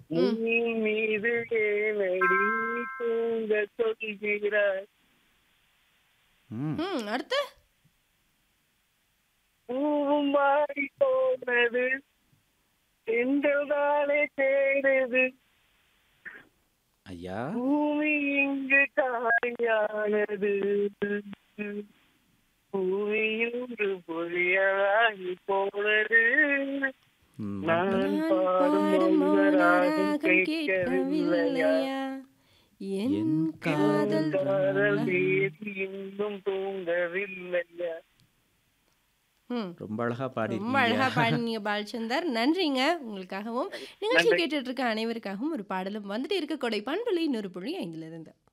ம். நீ மீது ஏனடி தூங்க சொல்கிறாய் ம் ம் அடுத்து பூவும் மாறி போனது என்றுதானே தேடுது ஐயா பூமி இங்கு காயானது பூமி இன்று பொழியலாகி போனது ம், நான் நான் பாடும் பாடும் மௌனராகம் மௌனராகம் கேட்கவில்லையா கேட்கவில்லையா என் என் காதல் காதல் தேதி இன்னும் தூங்கவில்லையா ம் ரொம்ப அழகா பாடி ரொம்ப அழகா பாடினீங்க பாலச்சந்தர் நன்றிங்க உங்களுக்காகவும் நிகழ்ச்சி கேட்டுட்டு இருக்க அனைவருக்காகவும் ஒரு பாடலும் வந்துட்டு இருக்க கொடை பண்புலி இன்னொரு புள்ளி ஐந்துல இருந்து